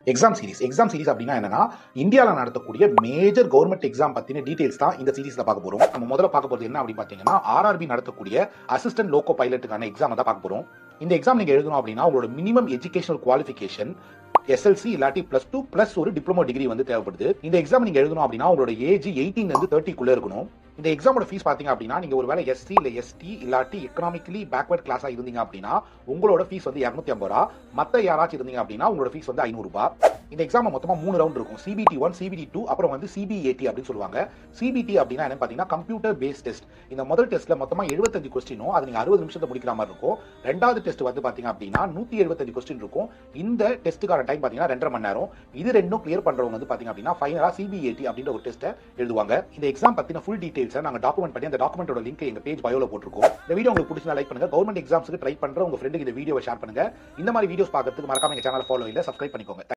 exam series exam series அப்படின்னா என்னன்னா இந்தியாவில் நடத்தக்கூடிய மேஜர் கவர்மெண்ட் எக்ஸாம் பத்தின டீடைல்ஸ் தான் இந்த சீரிஸ்ல பார்க்க போறோம் நம்ம முதல்ல பார்க்க போறது என்ன அப்படின்னு பாத்தீங்கன்னா ஆர்ஆர்பி நடத்தக்கூடிய அசிஸ்டன்ட் லோகோ பைலட்டுக்கான எக்ஸாம் தான் பார்க்க போறோம் இந்த எக்ஸாம் நீங்க எழுதணும் அப்படின்னா உங்களோட மினிமம் எஜுகேஷனல் குவாலிஃபிகேஷன் எஸ்எல்சி இல்லாட்டி பிளஸ் டூ பிளஸ் ஒரு டிப்ளமோ டிகிரி வந்து தேவைப்படுது இந்த எக்ஸாம் நீங்க எழுதணும் அப்படின்னா உங்களோட ஏஜ் எயிட்டீன்ல இருந்து தேர்ட்டிக்குள்ள இருக்கணும் இந்த எக்ஸாமோட ஃபீஸ் பாத்தீங்க அப்படின்னா நீங்க ஒரு வேலை எஸ்சி இல்ல எஸ்டி இல்லாட்டி எக்கனாமிக்கலி பேக்வர்ட் கிளாஸா இருந்தீங்க அப்படின்னா உங்களோட ஃபீஸ் வந்து இரநூத்தி ஐம்பது ரூபா மத்த யாராச்சும் இருந்தீங்க அப்படின்னா உங்களோட ஃபீஸ் வந்து ஐநூறு ரூபாய் இந்த எக்ஸாம் மொத்தமா மூணு ரவுண்ட் இருக்கும் சிபிடி ஒன் சிபிடி டூ அப்புறம் வந்து சிபிஏடி அப்படின்னு சொல்லுவாங்க சிபிடி அப்படின்னா என்ன பாத்தீங்கன்னா கம்ப்யூட்டர் பேஸ்ட் டெஸ்ட் இந்த முதல் டெஸ்ட்ல மொத்தமா எழுபத்தஞ்சு கொஸ்டினும் அது நீங்க அறுபது நிமிஷத்தை முடிக்கிற மாதிரி இருக்கும் ரெண்டாவது டெஸ்ட் வந்து பாத்தீங்க அப்படின்னா நூத்தி எழுபத்தஞ்சு கொஸ்டின் இருக்கும் இந்த டெஸ்ட்டுக்கான டைம் பாத்தீங்கன்னா ரெண்டரை மணி நேரம் இது ரெண்டும் கிளியர் பண்றவங்க வந்து பாத்தீங்க அப்படின்னா ஃபைனலா சிபிஏடி அப்படின்ற ஒரு டெஸ்ட்டை எழுதுவாங்க இந்த எக்ஸாம் பத்தின ஃபுல் டீடைல்ஸை நாங்க டாக்குமெண்ட் பண்ணி அந்த டாக்குமெண்டோட லிங்க் எங்க பேஜ் பயோல போட்டிருக்கோம் இந்த வீடியோ உங்களுக்கு பிடிச்சா லைக் பண்ணுங்க கவர்மெண்ட் எக்ஸாம்ஸ்க்கு ட்ரை பண்ற உங்க ஃப்ரெண்டுக்கு இந்த வீடியோவை ஷேர் பண்ணுங்க இந்த மாதிரி வீடியோஸ் பார்க்கறதுக்கு மறக்காம எங்க சேனல் ஃபாலோ இல்ல சப்ஸ்கிரைப் பண்ணிக்கோங்க